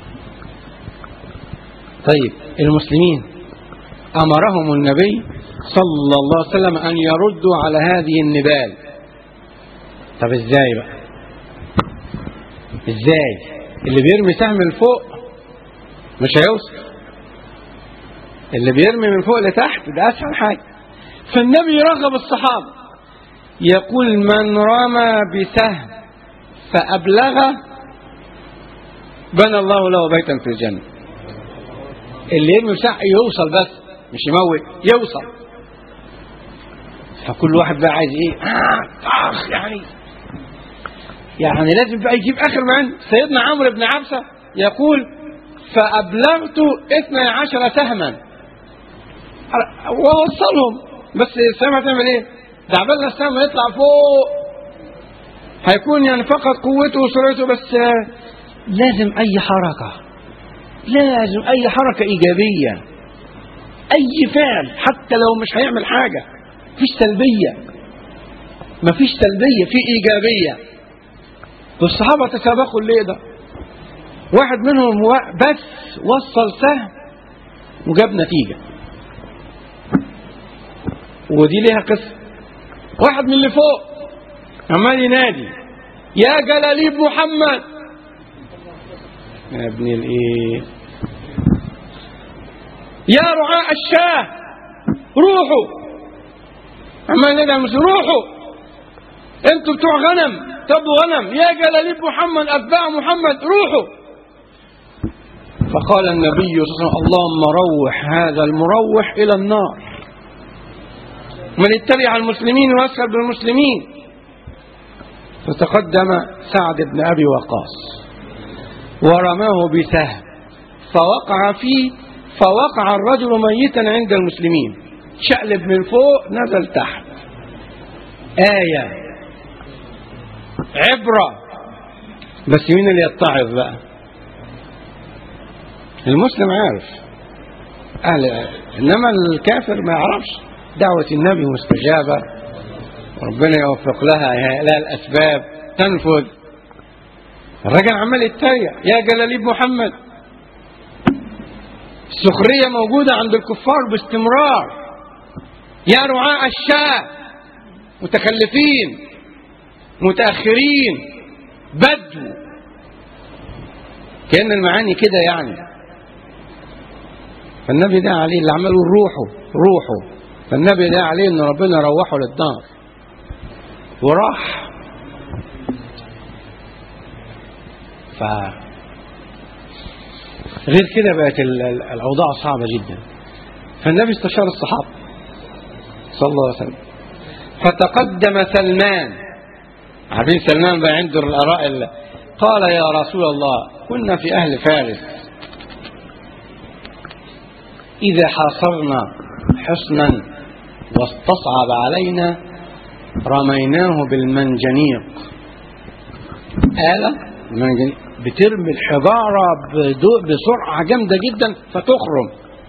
طيب المسلمين امرهم النبي صلى الله عليه وسلم ان يردوا على هذه النبال طب ازاي بقى ازاي اللي بيرمي سهم لفوق مش هيوصل اللي بيرمي من فوق لتحت ده اسهل حاجه فالنبي يرغب الصحابه يقول من رمى بسهم فابلغه بنى الله له بيتا في الجنه اللي يرمي بسهم يوصل بس مش يموت يوصل فكل واحد بقى عايز ايه آه آخ يعني يعني لازم بقى يجيب اخر ما عنده سيدنا عمرو بن عبسه يقول فابلغت اثني عشر سهما ووصلهم بس السهم هتعمل ايه؟ ده عبال ما السهم يطلع فوق هيكون يعني فقط قوته وسرعته بس آه، لازم اي حركه لازم اي حركه ايجابيه اي فعل حتى لو مش هيعمل حاجه مفيش سلبيه مفيش سلبيه في ايجابيه والصحابه تسابقوا الليل ده واحد منهم وا- بس وصل سهم وجاب نتيجه ودي ليها قصه واحد من اللي فوق عمال ينادي يا جلاليب محمد يا ابن الايه يا رعاء الشاه روحوا عمال ينادي على المسلمين روحوا انتوا بتوع غنم تبوا غنم يا جلاليب محمد اتباع محمد روحوا فقال النبي صلى الله عليه وسلم اللهم روح هذا المروح الى النار من اتبع المسلمين ويسخر بالمسلمين فتقدم سعد بن ابي وقاص ورماه بسهم فوقع فيه فوقع الرجل ميتا عند المسلمين شقلب من فوق نزل تحت آية عبرة بس مين اللي يتعظ بقى المسلم عارف أهل إنما الكافر ما يعرفش دعوة النبي مستجابة ربنا يوفق لها لها الأسباب تنفذ الراجل عمال يتريق يا جلاليب محمد السخرية موجودة عند الكفار باستمرار يا رعاء الشاة متخلفين متأخرين بدو كأن المعاني كده يعني فالنبي ده عليه اللي عمله روحه روحه فالنبي ده عليه ان ربنا روحه للدار وراح ف غير كده بقت ال- ال- الاوضاع صعبه جدا فالنبي استشار الصحابه صلى الله عليه وسلم فتقدم سلمان عارفين سلمان بقى عنده الاراء ال- قال يا رسول الله كنا في اهل فارس اذا حاصرنا حصنا واستصعب علينا رميناه بالمنجنيق آلة المنجنيق بترمي الحجارة بدو- بسرعة جامدة جدا فتخرم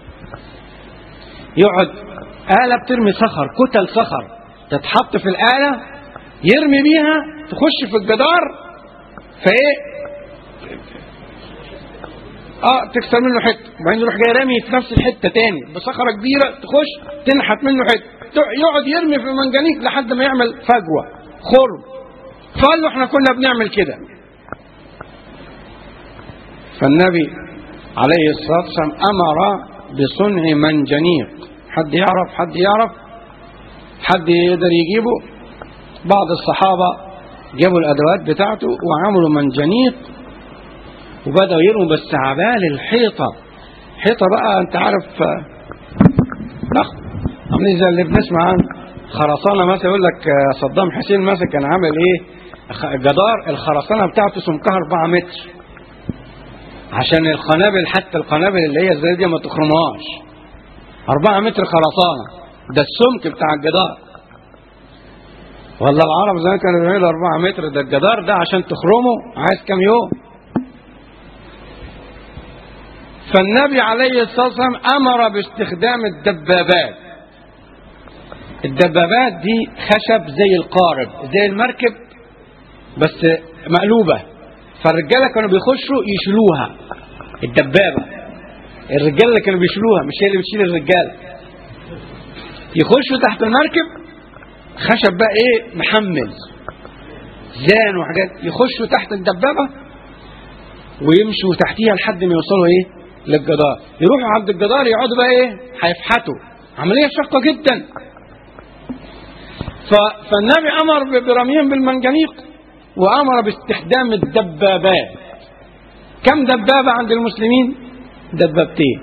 يقعد آلة بترمي صخر كتل صخر تتحط في الآلة يرمي بيها تخش في الجدار فايه اه تكسر منه حته وبعدين يروح جاي رامي في نفس الحته تاني بصخره كبيره تخش تنحت منه حته ت- يقعد يرمي في المنجنيق لحد ما يعمل فجوه خرم فقال له احنا كنا بنعمل كده فالنبي عليه الصلاه والسلام امر بصنع منجنيق حد يعرف حد يعرف حد يقدر يجيبه بعض الصحابه جابوا الادوات بتاعته وعملوا منجنيق وبدأوا يرموا بس عبال الحيطة حيطة بقى انت عارف آه، ضخم عاملين زي اللي بنسمع عنه خرسانة مثلا يقول لك آه، صدام حسين مثلا كان عامل ايه خ- جدار الخرسانة بتاعته سمكها 4 متر عشان القنابل حتى القنابل اللي هي زي دي ما تخرمهاش 4 متر خرسانة ده السمك بتاع الجدار ولا العرب زمان كانوا بيعملوا 4 متر ده الجدار ده عشان تخرمه عايز كام يوم فالنبي عليه الصلاة والسلام أمر باستخدام الدبابات الدبابات دي خشب زي القارب زي المركب بس مقلوبة فالرجالة كانوا بيخشوا يشيلوها الدبابة الرجالة اللي كانوا بيشيلوها مش هي اللي بتشيل الرجالة يخشوا تحت المركب خشب بقى ايه محمل زان وحاجات يخشوا تحت الدبابة ويمشوا تحتيها لحد ما يوصلوا ايه للجدار يروحوا عند الجدار يقعدوا بقى ايه هيفحتوا عمليه شاقه جدا ف... فالنبي امر ب- برميهم بالمنجنيق وامر باستخدام الدبابات كم دبابه عند المسلمين دبابتين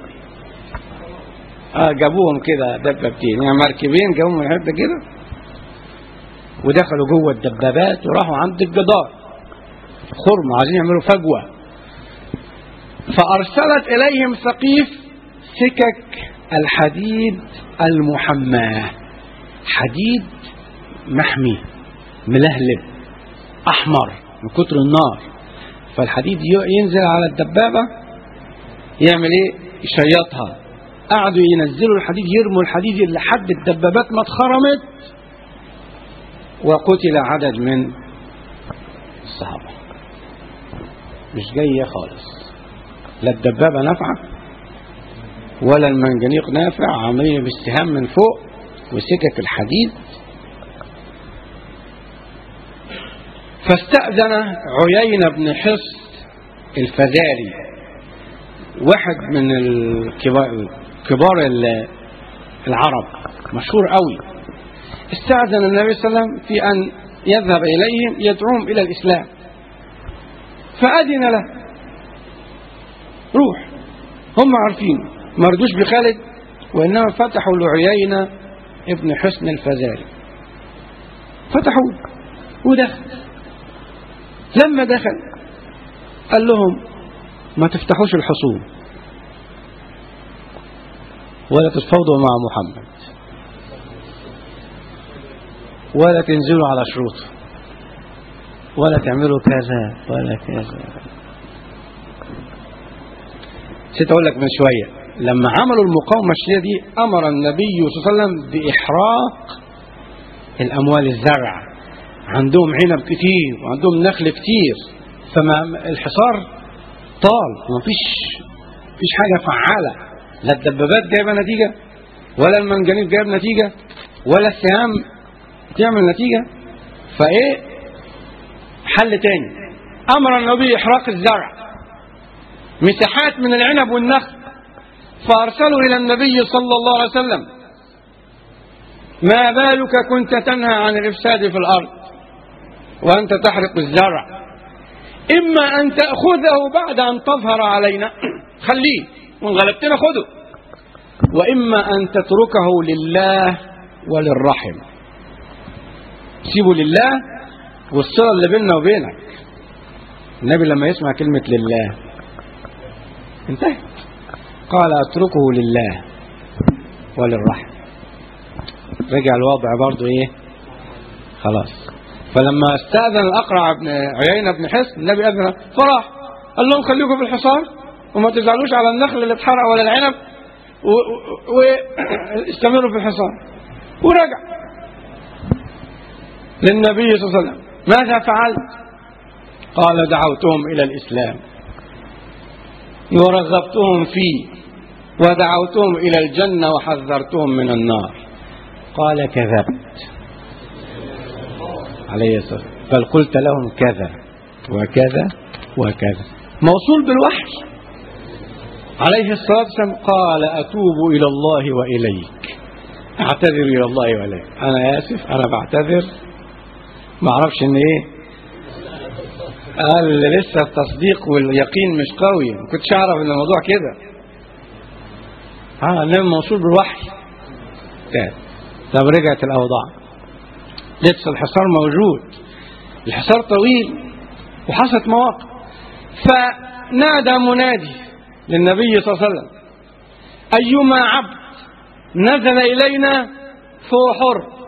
اه جابوهم كده دبابتين يعني مركبين جابوهم من حته كده ودخلوا جوه الدبابات وراحوا عند الجدار خرم عايزين يعملوا فجوه فأرسلت إليهم ثقيف سكك الحديد المحماة حديد محمي ملهلب أحمر من كتر النار فالحديد ي- ينزل على الدبابة يعمل إيه يشيطها قعدوا ينزلوا الحديد يرموا الحديد لحد الدبابات ما اتخرمت وقتل عدد من الصحابة مش جاية خالص لا الدبابة نافعة ولا المنجنيق نافع عملية باستهام من فوق وسكك الحديد فاستأذن عيينة بن حص الفزاري واحد من الكبار كبار ال- العرب مشهور قوي استأذن النبي صلى الله عليه وسلم في أن يذهب إليهم يدعوهم إلى الإسلام فأذن له روح هم عارفين ما رضوش بخالد وإنما فتحوا لعيينة ابن حسن الفزاري فتحوا ودخل لما دخل قال لهم ما تفتحوش الحصون ولا تتفاوضوا مع محمد ولا تنزلوا على شروطه ولا تعملوا كذا ولا كذا نسيت اقول لك من شويه لما عملوا المقاومه الشديده دي امر النبي صلى الله عليه وسلم باحراق الاموال الزرع عندهم عنب كتير وعندهم نخل كتير فما الحصار طال ما فيش فيش حاجه فعاله لا الدبابات جايبه نتيجه ولا المنجنيق جايب نتيجه ولا السهام تعمل نتيجه فايه حل تاني امر النبي احراق الزرع مساحات من العنب والنخل فارسلوا الى النبي صلى الله عليه وسلم ما بالك كنت تنهى عن الافساد في الارض وانت تحرق الزرع اما ان تاخذه بعد ان تظهر علينا خليه وان غلبتنا خذه واما ان تتركه لله وللرحم سيبه لله والصله اللي بيننا وبينك النبي لما يسمع كلمه لله انتهت قال اتركه لله وللرحم رجع الوضع برضه ايه خلاص فلما استأذن الأقرع بن عيينة بن حصن النبي أذن فراح قال لهم خليكم في الحصار وما تزعلوش على النخل اللي اتحرق ولا العنب واستمروا في الحصار ورجع للنبي صلى الله عليه وسلم ماذا فعلت قال دعوتهم إلى الإسلام ورغبتهم فيه ودعوتهم إلى الجنة وحذرتهم من النار قال كذبت عليه الصلاة والسلام بل قلت لهم كذا وكذا وكذا موصول بالوحي عليه الصلاة والسلام قال أتوب إلى الله وإليك أعتذر إلى الله وإليك أنا آسف أنا بعتذر ما أعرفش إن إيه قال لسه التصديق واليقين مش قوي ما كنتش أعرف إن الموضوع كده اه النبي موصول بالوحي كده طب رجعت الأوضاع لسه الحصار موجود الحصار طويل وحصلت مواقف فنادى منادي للنبي صلى الله عليه وسلم أيما عبد نزل إلينا فهو حر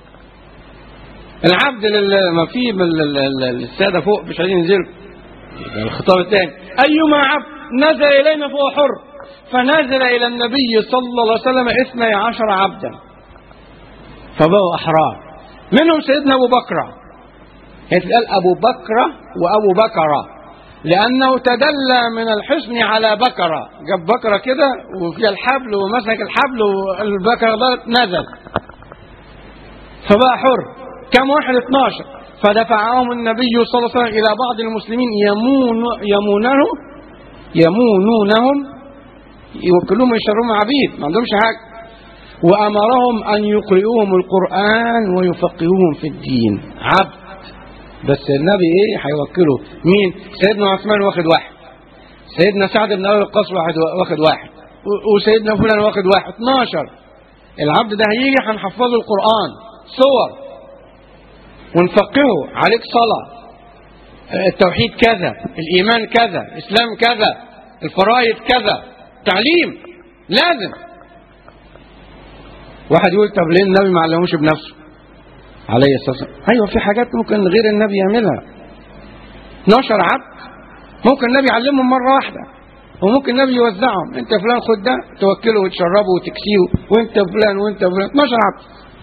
العبد اللي ما فيه من ال- ال- السادة فوق مش عايزين ينزلوا يبقى الخطاب الثاني أيما عبد نزل إلينا فهو حر فنزل إلى النبي صلى الله عليه وسلم اثني عشر عبدا فبقوا أحرار منهم سيدنا أبو بكر يتقال أبو بكر وأبو بكر لأنه تدلى من الحصن على بكرة جاب بكرة كده وفيها الحبل ومسك الحبل والبكرة ده نزل فبقى حر كم واحد 12 فدفعهم النبي صلى الله عليه وسلم إلى بعض المسلمين يمون يمونه يمونونهم يوكلوهم يشربهم عبيد ما عندهمش حاجة وأمرهم أن يقرئوهم القرآن ويفقهوهم في الدين عبد بس النبي إيه هيوكله مين سيدنا عثمان واخد واحد سيدنا سعد بن أبي وقاص واحد واخد واحد و- وسيدنا فلان واخد واحد 12 العبد ده هيجي هنحفظه القرآن صور ونفقهه عليك صلاة التوحيد كذا الإيمان كذا الإسلام كذا الفرائض كذا تعليم لازم واحد يقول طب ليه النبي ما علموش بنفسه عليه الصلاة والسلام أيوة في حاجات ممكن غير النبي يعملها 12 عبد ممكن النبي يعلمهم مرة واحدة وممكن النبي يوزعهم انت فلان خد ده توكله وتشربه وتكسيه وانت فلان وانت فلان 12 عبد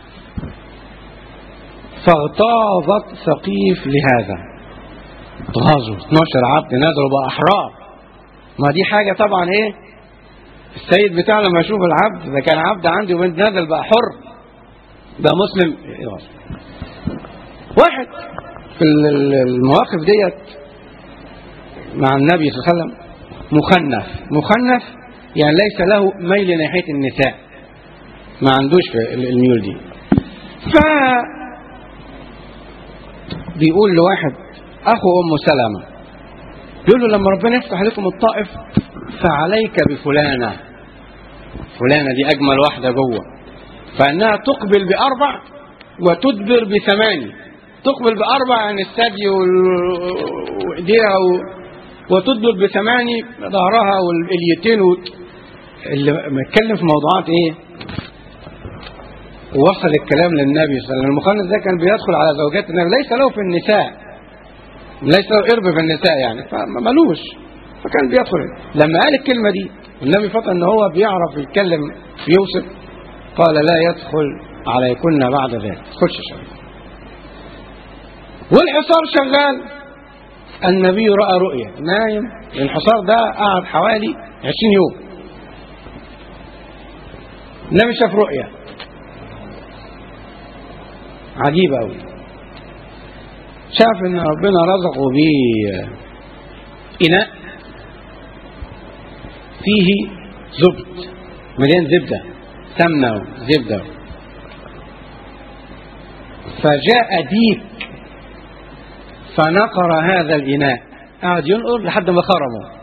فاغتاظت ثقيف لهذا غزوا 12 عبد نزلوا بقى احرار ما دي حاجة طبعا ايه السيد بتاعنا لما يشوف العبد ده كان عبد عندي وبنت نزل بقى حر ده مسلم واحد في ال- ال- المواقف ديت مع النبي صلى الله عليه وسلم مخنث مخنث يعني ليس له ميل ناحية النساء ما عندوش في ال- الميول دي ف بيقول لواحد اخو ام سلمة بيقول له لما ربنا يفتح عليكم الطائف فعليك بفلانة فلانة دي اجمل واحدة جوه فانها تقبل باربع وتدبر بثماني تقبل باربع يعني الثدي وال- وايديها و... وتدبر بثماني ظهرها والاليتين و... اللي متكلم في موضوعات ايه ووصل الكلام للنبي صلى الله عليه وسلم المخنث ده كان بيدخل على زوجات النبي ليس له في النساء ليس له قرب في النساء يعني فمالوش فكان بيدخل لما قال الكلمة دي النبي فطن ان هو بيعرف يتكلم يوسف قال لا يدخل عليكن بعد ذلك خش شغال والحصار شغال النبي رأى رؤيا نايم الحصار ده قعد حوالي 20 يوم النبي شاف رؤيا عجيبة أوي شاف ان ربنا رزقه بيه اناء فيه زبد مليان زبده سمنه وزبده فجاء ديك فنقر هذا الاناء قعد ينقر لحد ما خرمه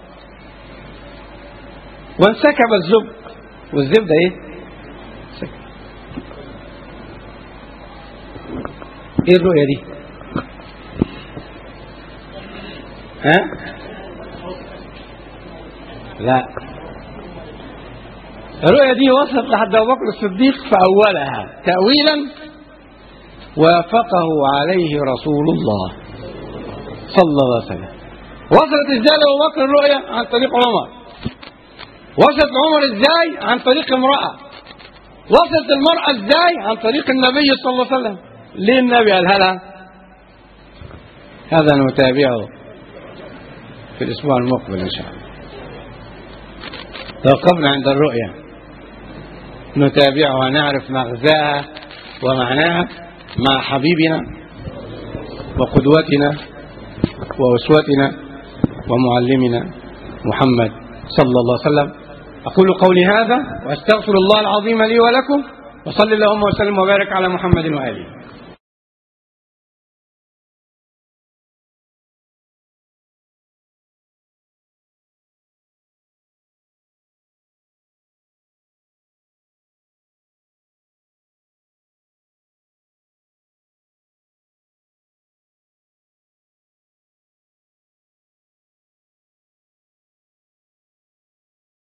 وانسكب الزبد والزبده ايه؟ سكب. ايه الرؤيه دي؟ ها لا الرؤيا دي وصلت لحد ابو بكر الصديق فاولها تاويلا وافقه عليه رسول الله صلى الله عليه وسلم وصلت ازاي لابو بكر الرؤيا عن طريق عمر وصلت عمر ازاي عن طريق امراه وصلت المراه ازاي عن طريق النبي صلى الله عليه وسلم ليه النبي قالها لها هذا نتابعه في الأسبوع المقبل إن شاء الله توقفنا عند الرؤيا نتابعها نعرف مغزاها ومعناها مع حبيبنا وقدوتنا وأسوتنا ومعلمنا محمد صلى الله عليه وسلم أقول قولي هذا وأستغفر الله العظيم لي ولكم وصلى اللهم وسلم وبارك على محمد وآله